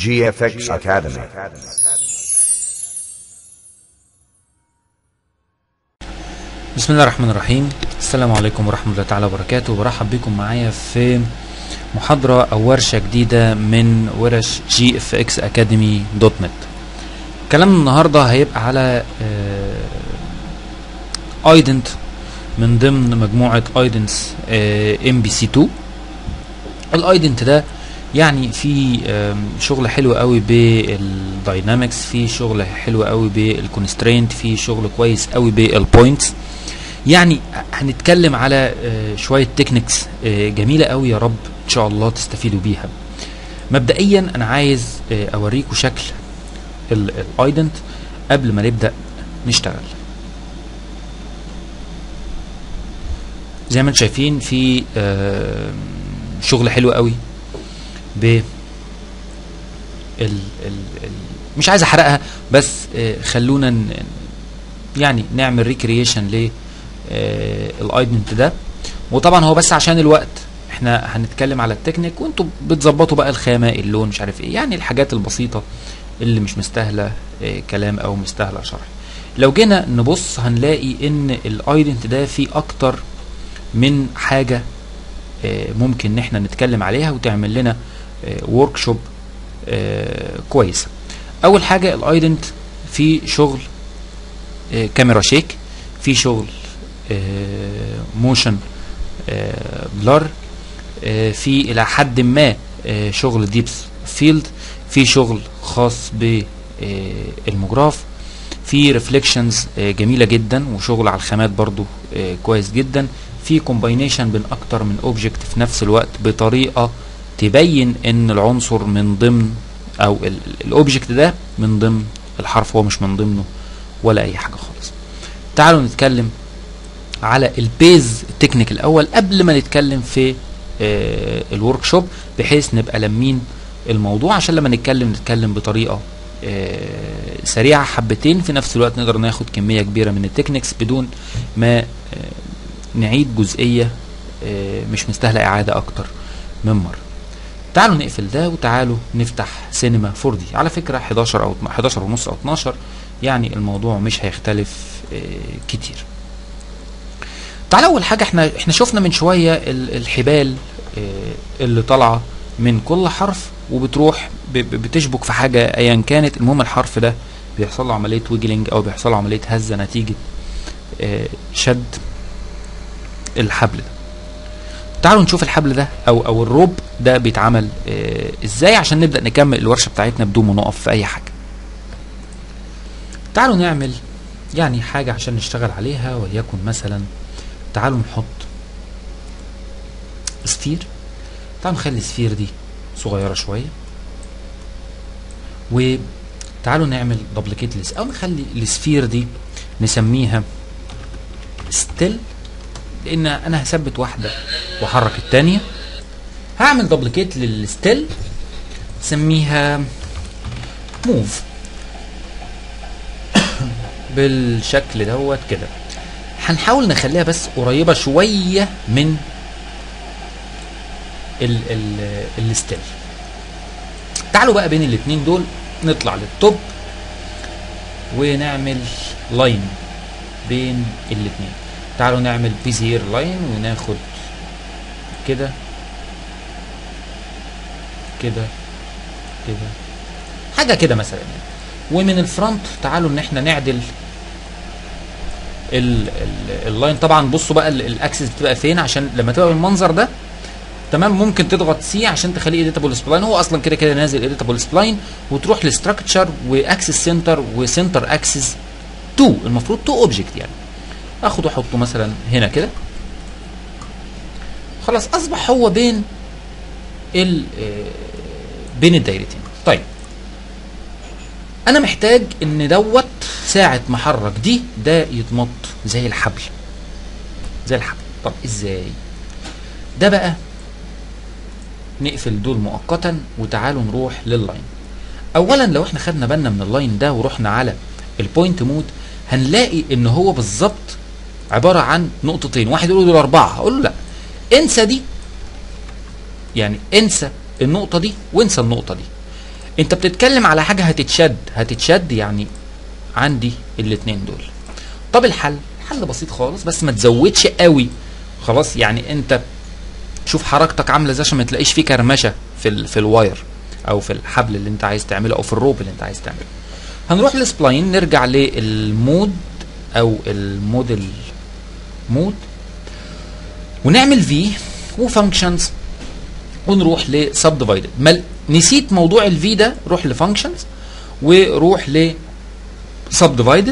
GFX Academy. بسم الله الرحمن الرحيم السلام عليكم ورحمة الله تعالى وبركاته برحب بكم معايا في محاضرة أو ورشة جديدة من ورش جي اف اكس اكاديمي دوت نت كلامنا النهاردة هيبقى على ايدنت من ضمن مجموعة ايدنتس ام بي سي 2 الايدنت ده يعني في آم، شغل حلو قوي بالداينامكس في شغل حلو قوي بالكونسترينت في شغل كويس قوي بالبوينتس يعني هنتكلم على آه، شويه تكنيكس آه، جميله قوي يا رب ان شاء الله تستفيدوا بيها مبدئيا انا عايز آه، اوريكم شكل الايدنت قبل ما نبدا نشتغل زي ما انتم شايفين في آه، شغل حلو قوي ب ال ال ال مش عايز احرقها بس آه، خلونا ن- يعني نعمل ريكرييشن ل الايدنت ده وطبعا هو بس عشان الوقت احنا هنتكلم على التكنيك وانتوا بتظبطوا بقى الخامه اللون مش عارف ايه يعني الحاجات البسيطه اللي مش مستاهله آه، كلام او مستاهله شرح لو جينا نبص هنلاقي ان الايدنت ده فيه اكتر من حاجه آه، ممكن ان احنا نتكلم عليها وتعمل لنا ورك شوب كويسه اول حاجه الايدنت في شغل آه، كاميرا شيك في شغل موشن بلر في الى حد ما آه، شغل ديبس فيلد في شغل خاص بالمجراف في ريفليكشنز جميله جدا وشغل على الخامات برضو آه، كويس جدا في كومباينيشن بين اكتر من اوبجكت في نفس الوقت بطريقه تبين ان العنصر من ضمن او الاوبجكت ده من ضمن الحرف هو مش من ضمنه ولا اي حاجه خالص تعالوا نتكلم على البيز تكنيك الاول قبل ما نتكلم في الورك شوب بحيث نبقى لمين الموضوع عشان لما نتكلم نتكلم بطريقه آه، سريعه حبتين في نفس الوقت نقدر ناخد كميه كبيره من التكنيكس بدون ما آه، نعيد جزئيه آه، مش مستاهله اعاده اكتر من مره تعالوا نقفل ده وتعالوا نفتح سينما 4 دي على فكره 11 او 11 ونص او 12 يعني الموضوع مش هيختلف آه، كتير تعالى اول حاجه احنا احنا شفنا من شويه ال- الحبال آه، اللي طالعه من كل حرف وبتروح ب- ب- بتشبك في حاجه ايا كانت المهم الحرف ده بيحصل له عمليه ويجلينج او بيحصل له عمليه هزه نتيجه آه، شد الحبل ده تعالوا نشوف الحبل ده او او الروب ده بيتعمل آه، ازاي عشان نبدا نكمل الورشه بتاعتنا بدون ما نقف في اي حاجه تعالوا نعمل يعني حاجه عشان نشتغل عليها وليكن مثلا تعالوا نحط سفير تعالوا نخلي السفير دي صغيره شويه وتعالوا نعمل دبليكيت لس او نخلي السفير دي نسميها ستيل لان انا هثبت واحده واحرك الثانيه هعمل دبليكيت للستيل سميها موف بالشكل دوت كده هنحاول نخليها بس قريبه شويه من ال ال الستيل تعالوا بقى بين الاتنين دول نطلع للتوب ونعمل لاين بين الاتنين تعالوا نعمل بيزير لاين وناخد كده كده كده حاجه كده مثلا يعني. ومن الفرونت تعالوا ان احنا نعدل ال- ال- اللاين طبعا بصوا بقى ال- الاكسس بتبقى فين عشان لما تبقى بالمنظر ده تمام ممكن تضغط سي عشان تخليه اديتابل سبلاين هو اصلا كده كده نازل اديتابل سبلاين وتروح لستراكشر واكسس سنتر وسنتر اكسس 2 المفروض 2 اوبجكت يعني اخد واحطه مثلا هنا كده خلاص اصبح هو بين ال آه، بين الدايرتين طيب انا محتاج ان دوت ساعة ما احرك دي ده يتمط زي الحبل زي الحبل طب ازاي ده بقى نقفل دول مؤقتا وتعالوا نروح لللاين اولا لو احنا خدنا بالنا من اللاين ده ورحنا على البوينت مود هنلاقي ان هو بالظبط عباره عن نقطتين واحد يقول له دول اربعه هقول له لا انسى دي يعني انسى النقطه دي وانسى النقطه دي انت بتتكلم على حاجه هتتشد هتتشد يعني عندي الاتنين دول طب الحل حل بسيط خالص بس ما تزودش قوي خلاص يعني انت شوف حركتك عامله ازاي عشان ما تلاقيش فيه كرمشه في ال في الواير او في الحبل اللي انت عايز تعمله او في الروب اللي انت عايز تعمله هنروح للسبلاين نرجع للمود او الموديل مود ونعمل في وفانكشنز ونروح لسب ديفايدد نسيت موضوع الفي ده روح لفانكشنز وروح ل سب ديفايدد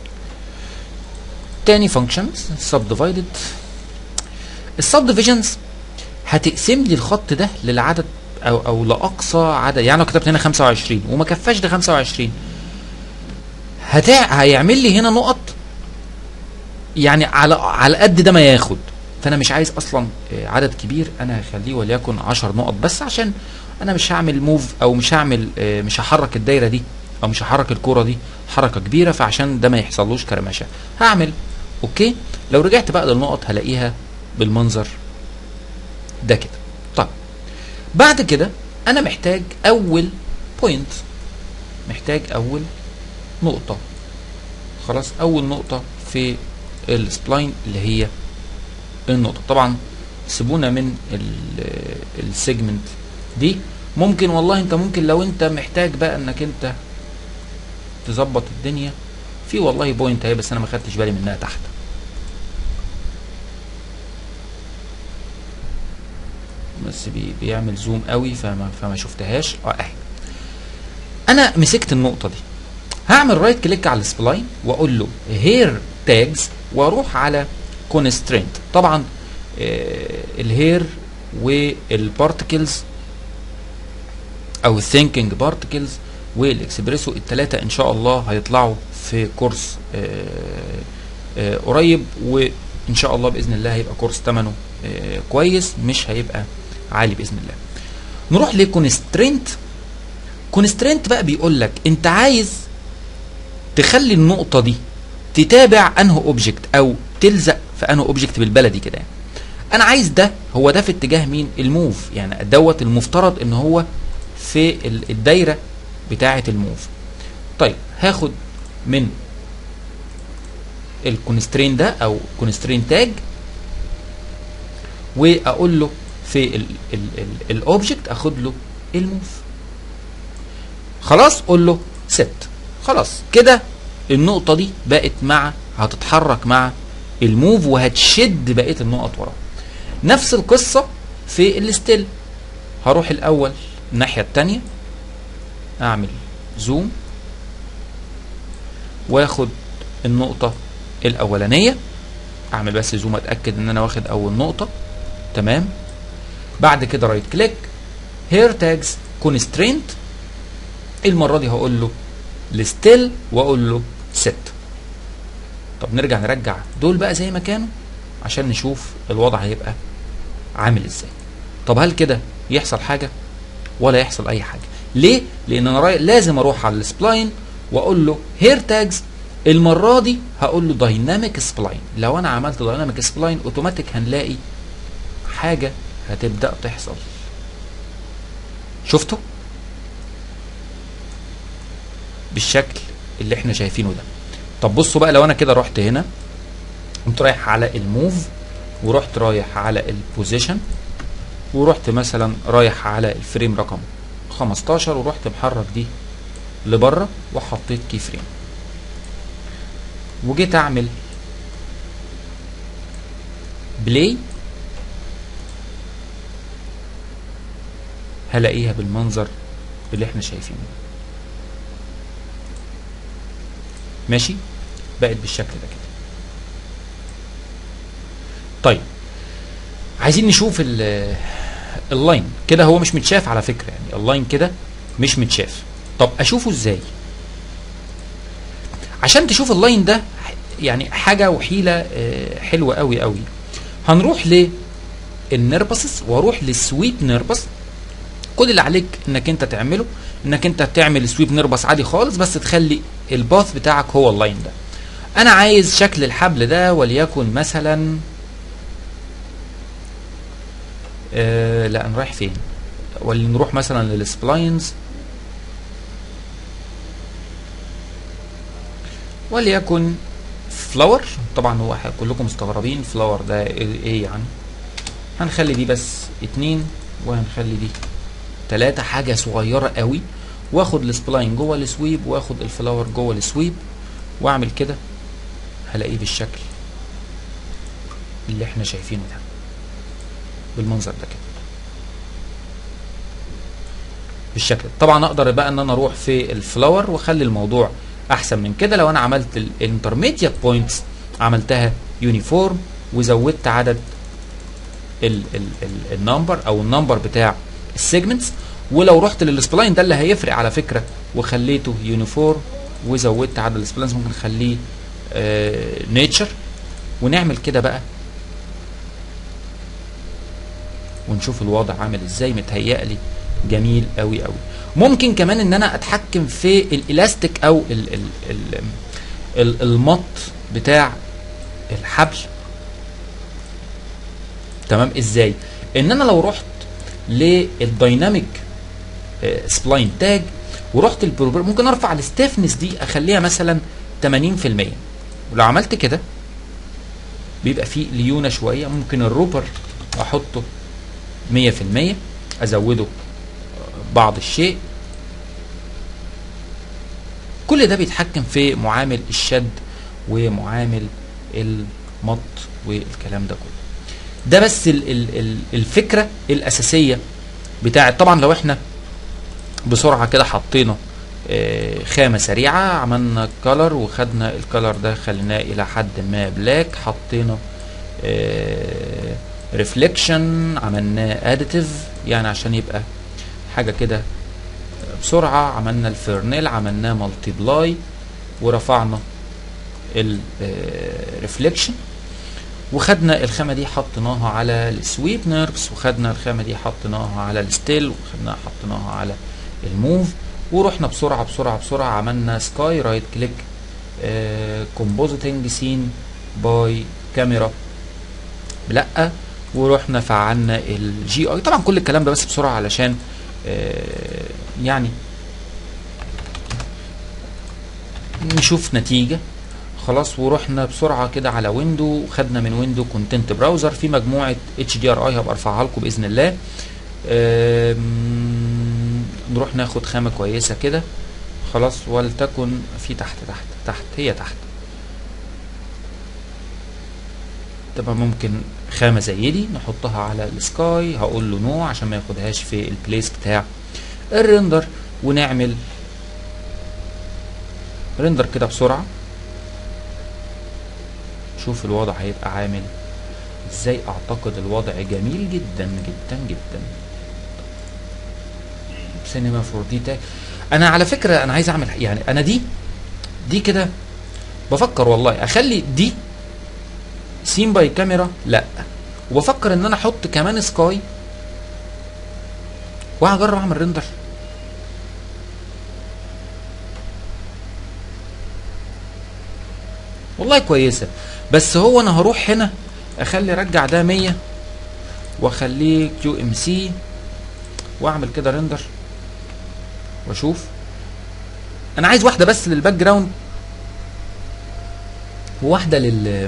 تاني فانكشنز سب ديفايدد السب ديفيجنز هتقسم لي الخط ده للعدد او او لاقصى عدد يعني لو كتبت هنا 25 وما كفاش ده 25 هتع... هيعمل لي هنا نقط يعني على على قد ده ما ياخد فانا مش عايز اصلا آه، عدد كبير انا هخليه وليكن 10 نقط بس عشان انا مش هعمل موف او مش هعمل آه، مش هحرك الدايره دي او مش هحرك الكوره دي حركه كبيره فعشان ده ما يحصلوش كرمشه هعمل اوكي لو رجعت بقى للنقط هلاقيها بالمنظر ده كده طيب بعد كده انا محتاج اول بوينت محتاج اول نقطه خلاص اول نقطه في السبلاين اللي هي النقطه طبعا سيبونا من ال- السيجمنت دي ممكن والله انت ممكن لو انت محتاج بقى انك انت تظبط الدنيا في والله بوينت اهي بس انا ما خدتش بالي منها تحت بس بي بيعمل زوم قوي فما فما شفتهاش اه اهي انا مسكت النقطه دي هعمل رايت كليك على السبلاين واقول له هير تاجز واروح على كونسترينت طبعا آه الهير والبارتكلز او الثينكينج بارتكلز والاكسبريسو الثلاثه ان شاء الله هيطلعوا في كورس آه آه قريب وان شاء الله باذن الله هيبقى كورس ثمنه آه كويس مش هيبقى عالي باذن الله نروح لكونسترينت كونسترينت بقى بيقول لك انت عايز تخلي النقطه دي تتابع انه اوبجكت او تلزق في انه اوبجكت بالبلدي كده يعني انا عايز ده هو ده في اتجاه مين الموف يعني دوت المفترض ان هو في ال- الدايره بتاعه الموف طيب هاخد من الكونسترين ده او كونسترين تاج واقول له في الاوبجكت اخد له الموف خلاص قول له ست خلاص كده النقطة دي بقت مع هتتحرك مع الموف وهتشد بقية النقط وراه نفس القصة في الستيل هروح الأول الناحية التانية أعمل زوم واخد النقطة الأولانية أعمل بس زوم أتأكد إن أنا واخد أول نقطة تمام بعد كده رايت كليك هير تاجز كونسترينت المرة دي هقول له الستيل واقول له ست طب نرجع نرجع دول بقى زي ما كانوا عشان نشوف الوضع هيبقى عامل ازاي طب هل كده يحصل حاجه ولا يحصل اي حاجه ليه لان انا راي... لازم اروح على السبلاين واقول له هير تاجز المره دي هقول له دايناميك سبلاين لو انا عملت دايناميك سبلاين اوتوماتيك هنلاقي حاجه هتبدا تحصل شفتوا بالشكل اللي احنا شايفينه ده طب بصوا بقى لو انا كده رحت هنا قمت رايح على الموف ورحت رايح على البوزيشن ورحت مثلا رايح على الفريم رقم 15 ورحت محرك دي لبره وحطيت كي فريم وجيت اعمل بلاي هلاقيها بالمنظر اللي احنا شايفينه ماشي بقت بالشكل ده كده طيب عايزين نشوف ال- اللاين كده هو مش متشاف على فكره يعني اللاين كده مش متشاف طب اشوفه ازاي عشان تشوف اللاين ده يعني حاجه وحيله آه، حلوه قوي قوي هنروح للنربسس واروح للسويب نربس كل اللي عليك انك انت تعمله انك انت تعمل سويب نربس عادي خالص بس تخلي الباث بتاعك هو اللاين ده انا عايز شكل الحبل ده وليكن مثلا آه لا انا رايح فين ولا نروح مثلا للسبلاينز وليكن فلاور طبعا هو ح- كلكم مستغربين فلاور ده ايه إيه يعني هنخلي دي بس اتنين وهنخلي دي تلاتة حاجة صغيرة قوي واخد السبلاين جوه السويب واخد الفلاور جوه السويب واعمل كده هلاقيه بالشكل اللي احنا شايفينه ده بالمنظر ده كده بالشكل ده. طبعا اقدر بقى ان انا اروح في الفلاور واخلي الموضوع احسن من كده لو انا عملت الانترميديت بوينتس عملتها يونيفورم وزودت عدد النمبر او النمبر بتاع السيجمنتس ولو رحت للسبلاين ده اللي هيفرق على فكره وخليته يونيفورم وزودت عدد السبلاينز ممكن نخليه نيتشر ونعمل كده بقى ونشوف الوضع عامل ازاي متهيألي جميل قوي قوي ممكن كمان ان انا اتحكم في الالاستيك او ال ال ال ال المط بتاع الحبل تمام ازاي ان انا لو رحت للدايناميك سبلاين تاج ورحت البروبر ممكن ارفع الستيفنس دي اخليها مثلا 80% ولو عملت كده بيبقى فيه ليونه شويه ممكن الروبر احطه 100% ازوده بعض الشيء كل ده بيتحكم في معامل الشد ومعامل المط والكلام ده كله ده بس ال ال ال الفكره الاساسيه بتاعت طبعا لو احنا بسرعه كده حطينا آه، خامه سريعه عملنا كلر وخدنا الكلر ده خليناه الى حد ما بلاك حطينا ريفليكشن عملناه اديتيف يعني عشان يبقى حاجه كده بسرعه عملنا الفيرنيل عملناه مالتيبلاي ورفعنا الريفليكشن وخدنا الخامه دي حطيناها على السويب نيرفز وخدنا الخامه دي حطيناها على الستيل وخدناها حطيناها على الموف ورحنا بسرعه بسرعه بسرعه عملنا سكاي رايت كليك كومبوزيتنج سين باي كاميرا لا ورحنا فعلنا الجي اي طبعا كل الكلام ده بس بسرعه علشان آه، يعني نشوف نتيجه خلاص ورحنا بسرعه كده على ويندو خدنا من ويندو كونتنت براوزر في مجموعه اتش دي ار اي هبقى ارفعها لكم باذن الله آم، نروح ناخد خامه كويسه كده خلاص ولتكن في تحت تحت تحت هي تحت طبعا ممكن خامه زي دي نحطها على السكاي هقول له نو عشان ما ياخدهاش في البليس بتاع الريندر ونعمل ريندر كده بسرعه شوف الوضع هيبقى عامل ازاي اعتقد الوضع جميل جدا جدا جدا سينما 4 دي تاج انا على فكره انا عايز اعمل يعني انا دي دي كده بفكر والله اخلي دي سين باي كاميرا لا وبفكر ان انا احط كمان سكاي وهجرب اعمل ريندر والله كويسه بس هو انا هروح هنا اخلي ارجع ده 100 واخليه كيو ام سي واعمل كده ريندر واشوف انا عايز واحده بس للباك جراوند وواحده لل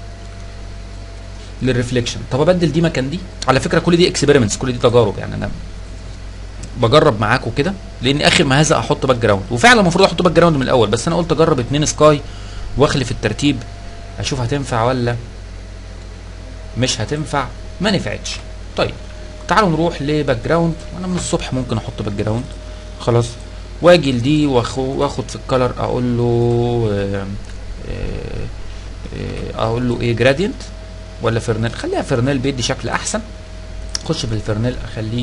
للريفليكشن طب ابدل دي مكان دي على فكره كل دي اكسبيرمنتس كل دي تجارب يعني انا بجرب معاكم كده لان اخر ما هذا احط باك جراوند وفعلا المفروض احط باك جراوند من الاول بس انا قلت اجرب اتنين سكاي واخلي الترتيب اشوف هتنفع ولا مش هتنفع ما نفعتش طيب تعالوا نروح لباك جراوند وانا من الصبح ممكن احط باك جراوند خلاص واجي لدي وآخ- واخد في الكلر اقول له آه، آه، آه، اقول له ايه جرادينت ولا فرنيل خليها فرنيل بيدي شكل احسن اخش في الفرنيل اخليه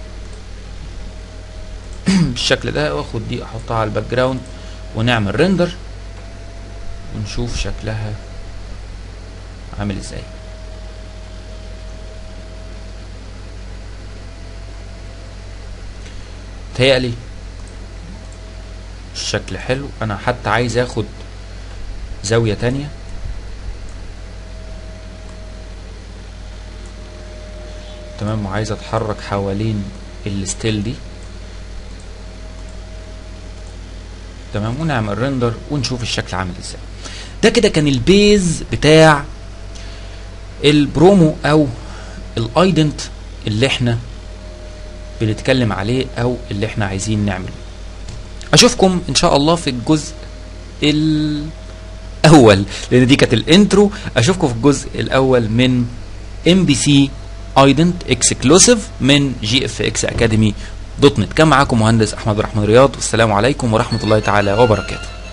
بالشكل ده واخد دي احطها على الباك جراوند ونعمل ريندر ونشوف شكلها عامل ازاي تهيألي الشكل حلو انا حتى عايز اخد زاوية تانية تمام وعايز اتحرك حوالين الستيل دي تمام ونعمل ريندر ونشوف الشكل عامل ازاي ده كده كان البيز بتاع البرومو او الايدنت اللي احنا بنتكلم عليه او اللي احنا عايزين نعمله اشوفكم ان شاء الله في الجزء الاول لان دي كانت الانترو اشوفكم في الجزء الاول من ام بي سي ايدنت اكسكلوسيف من جي اف اكس اكاديمي دوت نت كان معاكم مهندس احمد الرحمن رياض والسلام عليكم ورحمه الله تعالى وبركاته